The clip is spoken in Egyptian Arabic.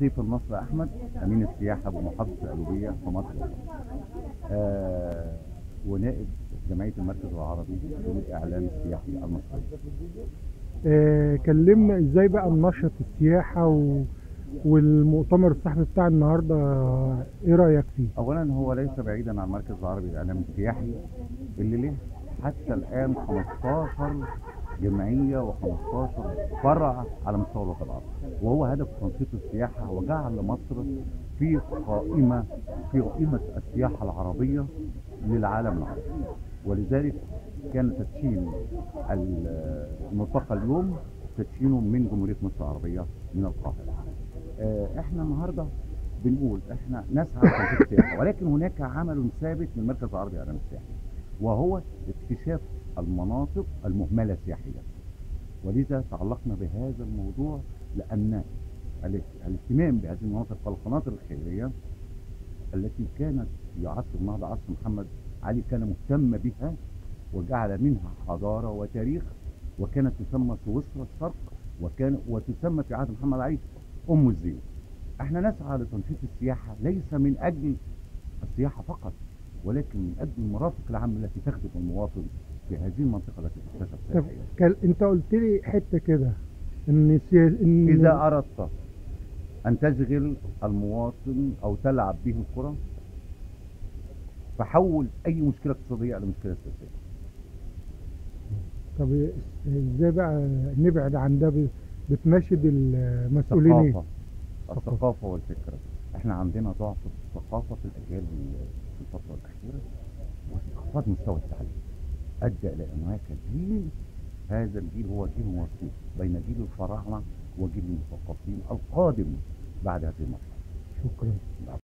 سيف النصر احمد امين السياحه بمحافظه القلوبيه في مصر آه ونائب جمعيه المركز العربي للاعلام السياحي المصري آه كلمنا ازاي بقى ننشط السياحة و... والمؤتمر الصحفي بتاع النهارده ايه رأيك فيه؟ اولا هو ليس بعيدا عن المركز العربي للاعلام السياحي اللي له حتى الان 15 جمعيه و15 فرع على مستوى الوطن العربي وهو هدف تنشيط السياحه وجعل مصر في قائمه في قائمه السياحه العربيه للعالم العربي ولذلك كان تدشين الملتقى اليوم تدشينه من جمهوريه مصر العربيه من القاهره. آه، احنا النهارده بنقول احنا نسعى لتنشيط السياحه ولكن هناك عمل ثابت من المركز العربي للاعلام السياحي وهو اكتشاف المناطق المهمله سياحيا ولذا تعلقنا بهذا الموضوع لان الاهتمام بهذه المناطق والقناطر الخيريه التي كانت في عصر النهضه عصر محمد علي كان مهتم بها وجعل منها حضاره وتاريخ وكانت تسمى سويسرا الشرق وكان وتسمى في عهد محمد علي ام الزين. احنا نسعى لتنشيط السياحه ليس من اجل السياحه فقط ولكن من اجل المرافق العامه التي تخدم المواطن في هذه المنطقه التي تكتشف طب سياحيا. كل... انت قلت لي حتة كده ان سي... ان اذا اردت ان تشغل المواطن او تلعب به الكره فحول اي مشكله اقتصاديه الى مشكله سياسيه. طب ازاي بقى نبعد عن ده ب... بتناشد المسؤولين ايه؟ الثقافه الثقافه والفكره احنا عندنا ضعف في الثقافه في الاجيال في الفتره الاخيره وانخفاض مستوى التعليم ادى الى ان هناك جيل هذا الجيل هو جيل وسيط بين جيل الفراعنه وجيل المثقفين القادم بعد هذه المرحله شكرا